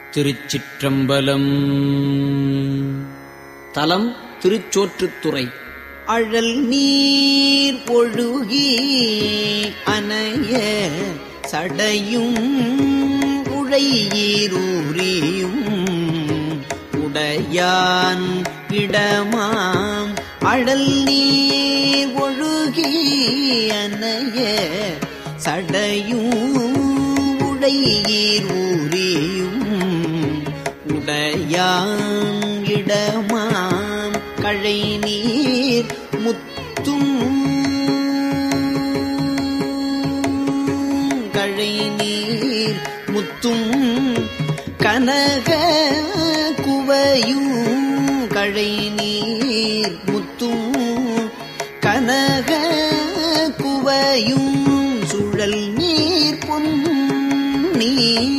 திருச்சிற்றம்பலம் தலம் திருச்சோற்றுத்துறை அழல் நீர் ஒழுகி அணைய சடையும் உழையீரூரியும் உடையான் இடமாம் அழல் நீர் ஒழுகி அணைய சடையும் உடையீர் ஊரியும் உடையான் இடமாம் கழை நீர் முத்தும் கழை நீர் முத்தும் கனக குவையும் கழை நீர் முத்தும் கனக குவையும் சுழல் நீர் பொன்னி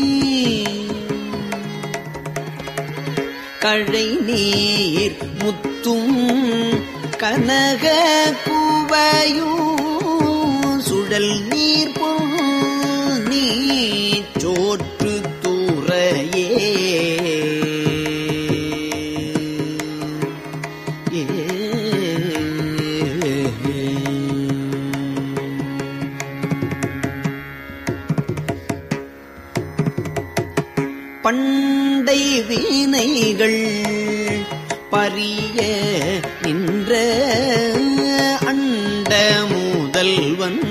கழை நீர் முத்தும் கனக குவையும் சுழல் நீர் பொன்னி சோற்று தூரையே பண்டை வீணைகள் பரிய நின்ற அண்ட முதல்வன்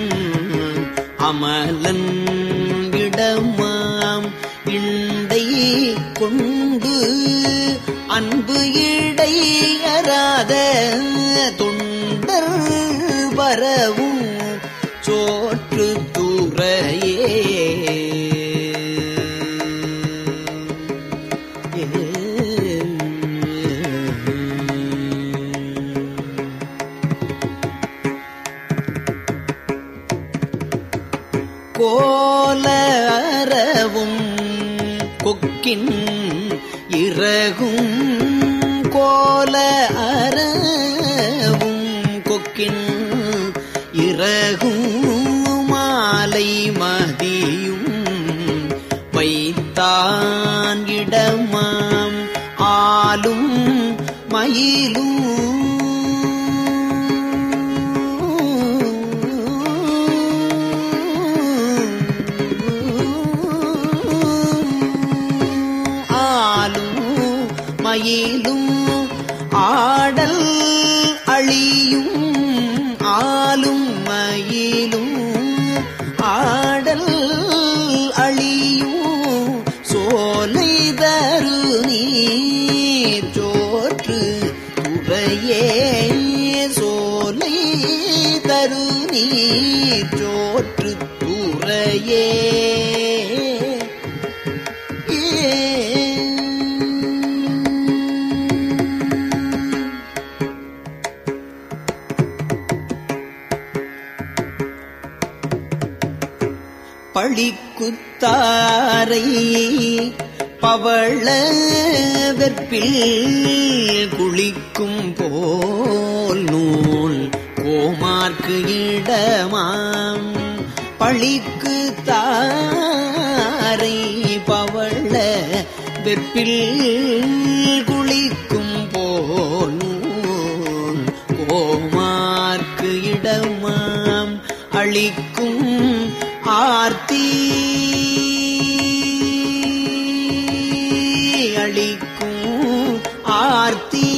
அமலன் இடமாம் இண்டை கொண்டு அன்பு இடையராத தொண்டர் வரவும் சோற்று துறையே கோல அறவும் கொக்கின் இறகும் கோல அறவும் கொக்கின் இறகும் மாலை மதியும் வைத்தான் இடமாம் ஆளும் மயிலும் ஆளும் மயிலும் ஆடல் அழியும் ஆளும் மயிலும் ஆடல் அழியும் சோலை தரு நீர் சோற்று துறையே சோலை தரு நீர் சோற்று துறையே பழிக்குத்தாரை பவள வெற்பில் குளிக்கும் போல் நூல் கோமார்க்கு இடமாம் பழிக்கு தாரை பவள வெற்பில் குளிக்கும் போல் நூல் கோமார்க்கு இடமாம் அளிக்கும் ஆர்த்தி அளிக்கும் ஆர்த்தி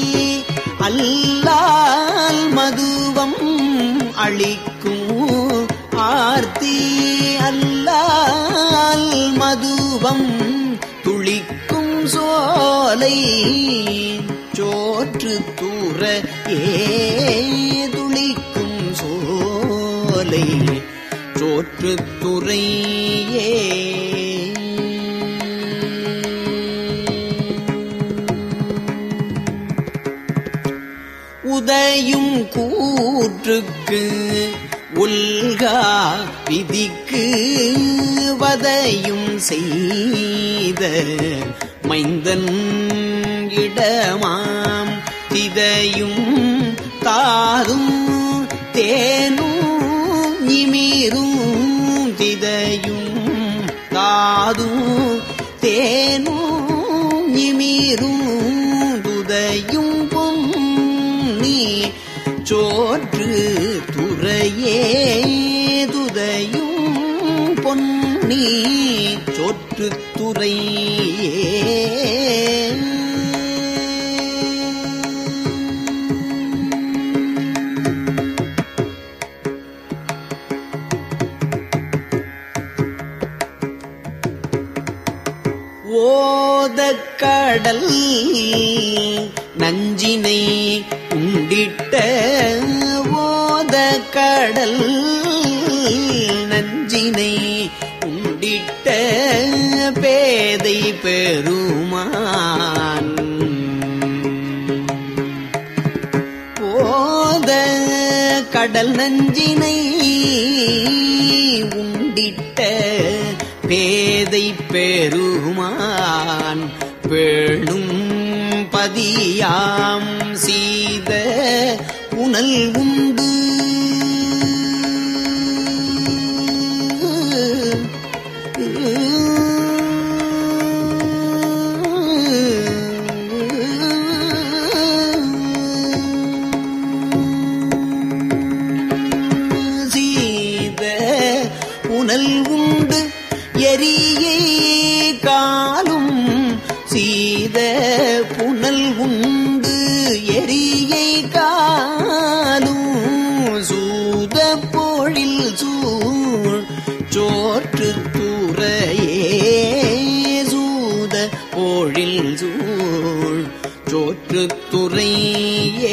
அல்லால் மதுவம் அளிக்கும் ஆர்த்தி அல்லால் மதுவம் துளிக்கும் சோலை சோற்று தூர ஏ துளிக்கும் சோலை சோற்று துறையே உதயும் கூற்றுக்கு உல்கா விதிக்கு வதையும் செய்த மைந்தன் இடமாம் திதையும் தாதும் தேனும் இமீரும் திதையும் தாதும் தேனும் நஞ்சிமீரும் துதையும் பொன்னி சோற்று துறையே துதையும் பொன்னி சோற்று துறையே ஓதக்கடல் நஞ்சினை உண்டிட்ட ஓதக்கடல் நஞ்சினை உண்டிட்ட பேதை பெருமான் போத கடல் நஞ்சினை உண்டிட்ட பேதை பெருமான் பேணும் பதியாம் சீத உணல் உண்டு சீத புனல் உண்டு எரியை காலும் சீத புனல் உண்டு எரியை காலும் சூத பொழில் சூழ் சோற்று துறையே சூத பொழில் சூழ் சோற்று துறையே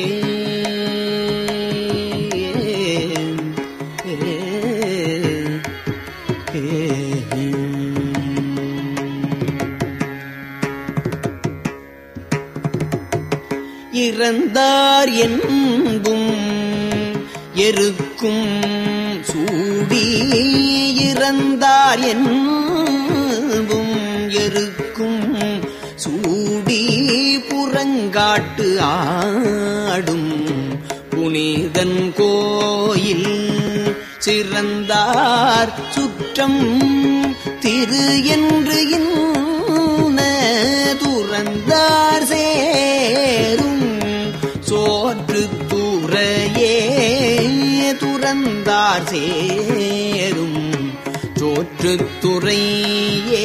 இறந்தார் என்பும் எருக்கும் சூடி இறந்தார் என்பும் எருக்கும் சூடி புறங்காட்டு ஆடும் புனிதன் கோயில் சிறந்தார் சுற்றம் திரு என்று இன்ன துறந்தார் சேரும் சோற்று துறையே துறந்தார் சேரும் சோற்று துறையே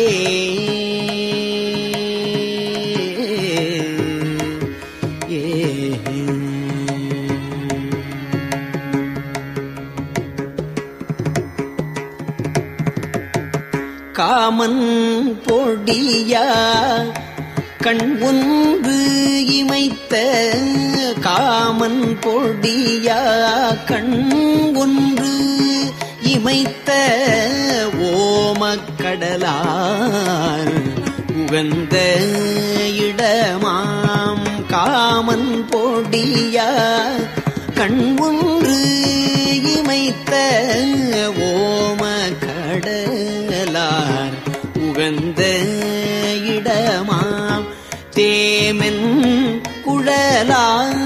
ஏ காமன் பொடியா கண் ஒன்று இமைத்த காமன் பொடியா கண் ஒன்று இமைத்த ஓமக்கடலார் உகந்த இடமாம் காமன் பொடியா கண் ஒன்று இமைத்த ஓம கடலார் உகந்த இடமாம் தேமென் குழலார்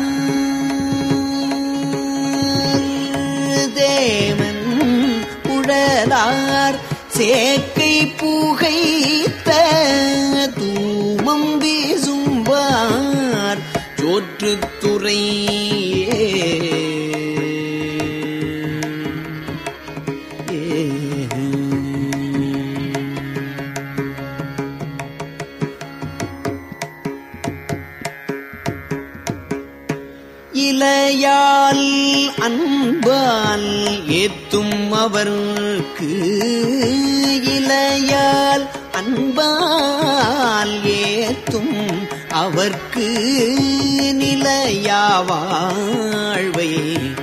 தேமன் குழலார் சேக்கை புகைத்த தூமம் வீசும்பார் சோற்றுத்துறையே இலையால் அன்பால் ஏத்தும் அவர்க்கு இலையால் அன்பால் ஏத்தும் அவர்க்கு நிலையா வாழ்வை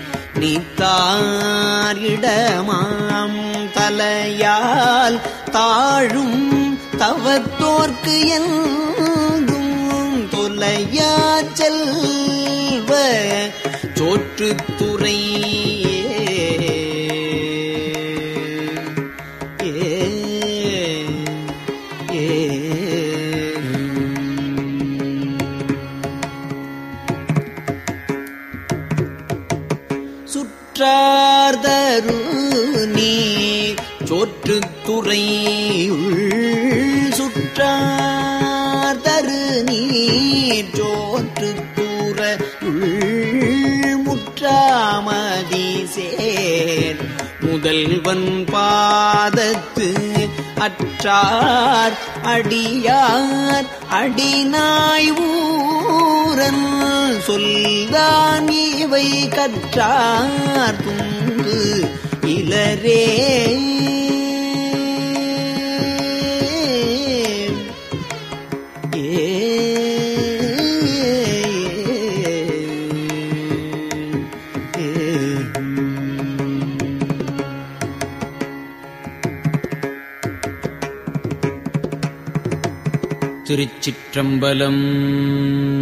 நீத்தாரிடமாம் தலையால் தாழும் தவத்தோர்க்கு என்றும் தொலையா செல்வ சோற்றுத்துறை சுற்றார்தரு நீர் சோற்றுத்துறையுள் சுற்றார்தரு முற்றார் தரு நீர் சோற்று தூர முற்றாமதி சேர் முதல்வன் பாதத்து அற்றார் அடியார் அடிநாய் ஊரன் சொல்தான் இவை கற்றார் துண்டு இலரே திருச்சிற்றம்பலம்